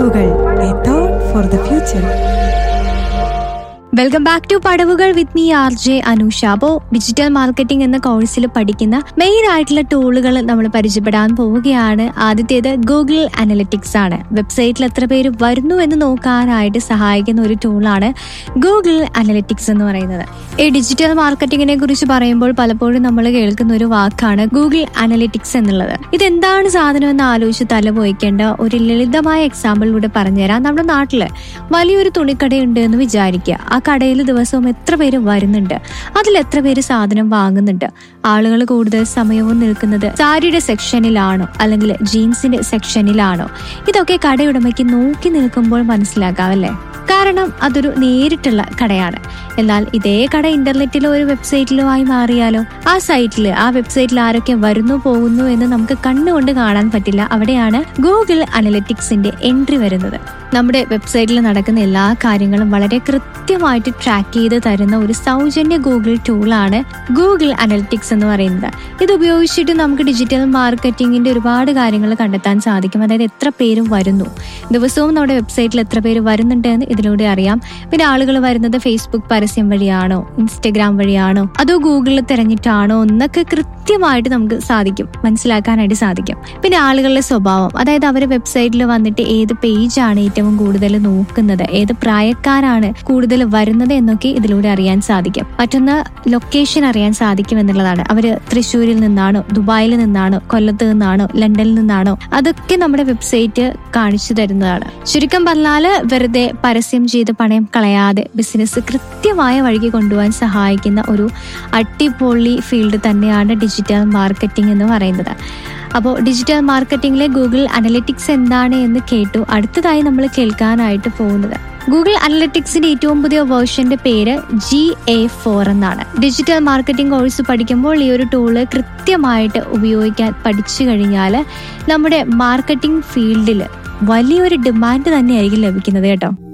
പടവുകൾ a thought for the future welcome back to പടവുകൾ with me R J Anusha അപ്പോൾ digital marketing എന്ന കോഴ്സിൽ പഠിക്കുന്ന മെയിൻ ആയിട്ടുള്ള ടൂളുകൾ നമ്മൾ പരിചയപ്പെടാൻ പോവുകയാണ് ആദ്യത്തേത് ഗൂഗിൾ അനലിറ്റിക്സ് ആണ് വെബ്സൈറ്റിൽ എത്ര പേര് വരുന്നു എന്ന് നോക്കാനായിട്ട് സഹായിക്കുന്ന ഒരു ടൂളാണ് ഗൂഗിൾ അനലിറ്റിക്സ് എന്ന് പറയുന്നത് ഈ ഡിജിറ്റൽ മാർക്കറ്റിങ്ങിനെ കുറിച്ച് പറയുമ്പോൾ പലപ്പോഴും നമ്മൾ കേൾക്കുന്ന ഒരു വാക്കാണ് ഗൂഗിൾ അനലിറ്റിക്സ് എന്നുള്ളത് ഇതെന്താണ് സാധനം എന്ന് ആലോചിച്ച് തലപോയിക്കേണ്ട ഒരു ലളിതമായ എക്സാമ്പിളിലൂടെ പറഞ്ഞുതരാം നമ്മുടെ നാട്ടില് വലിയൊരു തുണിക്കടയുണ്ട് എന്ന് വിചാരിക്കുക ആ കടയിൽ ദിവസവും എത്ര പേര് വരുന്നുണ്ട് അതിൽ എത്ര പേര് സാധനം വാങ്ങുന്നുണ്ട് ആളുകൾ കൂടുതൽ സമയവും നിൽക്കുന്നത് സാരിയുടെ സെക്ഷനിലാണോ അല്ലെങ്കിൽ ജീൻസിന്റെ സെക്ഷനിലാണോ ഇതൊക്കെ കടയുടമയ്ക്ക് നോക്കി നിൽക്കുമ്പോൾ മനസ്സിലാക്കാം അല്ലേ കാരണം അതൊരു നേരിട്ടുള്ള കടയാണ് എന്നാൽ ഇതേ കട ഇന്റർനെറ്റിലോ ഒരു വെബ്സൈറ്റിലോ ആയി മാറിയാലോ ആ സൈറ്റിൽ ആ വെബ്സൈറ്റിൽ ആരൊക്കെ വരുന്നു പോകുന്നു എന്ന് നമുക്ക് കണ്ണുകൊണ്ട് കാണാൻ പറ്റില്ല അവിടെയാണ് ഗൂഗിൾ അനലിറ്റിക്സിന്റെ എൻട്രി വരുന്നത് നമ്മുടെ വെബ്സൈറ്റിൽ നടക്കുന്ന എല്ലാ കാര്യങ്ങളും വളരെ കൃത്യമായിട്ട് ട്രാക്ക് ചെയ്ത് തരുന്ന ഒരു സൗജന്യ ഗൂഗിൾ ടൂളാണ് ഗൂഗിൾ അനലിറ്റിക്സ് എന്ന് പറയുന്നത് ഇത് ഉപയോഗിച്ചിട്ട് നമുക്ക് ഡിജിറ്റൽ മാർക്കറ്റിംഗിന്റെ ഒരുപാട് കാര്യങ്ങൾ കണ്ടെത്താൻ സാധിക്കും അതായത് എത്ര പേര് വരുന്നു ദിവസവും നമ്മുടെ വെബ്സൈറ്റിൽ എത്ര പേര് വരുന്നുണ്ട് എന്ന് ഇതിലൂടെ അറിയാം പിന്നെ ആളുകൾ വരുന്നത് ഫേസ്ബുക്ക് പരസ്യം വഴിയാണോ ഇൻസ്റ്റഗ്രാം വഴിയാണോ അതോ ഗൂഗിളിൽ തിരഞ്ഞിട്ടാണോ എന്നൊക്കെ കൃത്യമായിട്ട് നമുക്ക് സാധിക്കും മനസ്സിലാക്കാനായിട്ട് സാധിക്കും പിന്നെ ആളുകളുടെ സ്വഭാവം അതായത് അവർ വെബ്സൈറ്റിൽ വന്നിട്ട് ഏത് പേജാണ് ഏറ്റവും കൂടുതൽ നോക്കുന്നത് ഏത് പ്രായക്കാരാണ് കൂടുതൽ വരുന്നത് എന്നൊക്കെ ഇതിലൂടെ അറിയാൻ സാധിക്കും മറ്റൊന്ന് ലൊക്കേഷൻ അറിയാൻ സാധിക്കും എന്നുള്ളതാണ് അവര് തൃശ്ശൂരിൽ നിന്നാണോ ദുബായിൽ നിന്നാണോ കൊല്ലത്ത് നിന്നാണോ ലണ്ടനിൽ നിന്നാണോ അതൊക്കെ നമ്മുടെ വെബ്സൈറ്റ് കാണിച്ചു തരുന്നതാണ് ചുരുക്കം പറഞ്ഞാല് വെറുതെ പരസ്യം ചെയ്ത് പണയം കളയാതെ ബിസിനസ് കൃത്യമായ വഴിക്ക് കൊണ്ടുപോകാൻ സഹായിക്കുന്ന ഒരു അടിപൊളി ഫീൽഡ് തന്നെയാണ് ഡിജിറ്റൽ മാർക്കറ്റിംഗ് എന്ന് പറയുന്നത് അപ്പോൾ ഡിജിറ്റൽ മാർക്കറ്റിംഗിലെ ഗൂഗിൾ അനലിറ്റിക്സ് എന്താണ് എന്ന് കേട്ടു അടുത്തതായി നമ്മൾ കേൾക്കാനായിട്ട് പോകുന്നത് ഗൂഗിൾ അനലിറ്റിക്സിന്റെ ഏറ്റവും പുതിയ വേർഷന്റെ പേര് ജി എ ഫോർ എന്നാണ് ഡിജിറ്റൽ മാർക്കറ്റിംഗ് കോഴ്സ് പഠിക്കുമ്പോൾ ഈ ഒരു ടൂള് കൃത്യമായിട്ട് ഉപയോഗിക്കാൻ പഠിച്ചു കഴിഞ്ഞാൽ നമ്മുടെ മാർക്കറ്റിംഗ് ഫീൽഡിൽ വലിയൊരു ഡിമാൻഡ് തന്നെയായിരിക്കും ലഭിക്കുന്നത് കേട്ടോ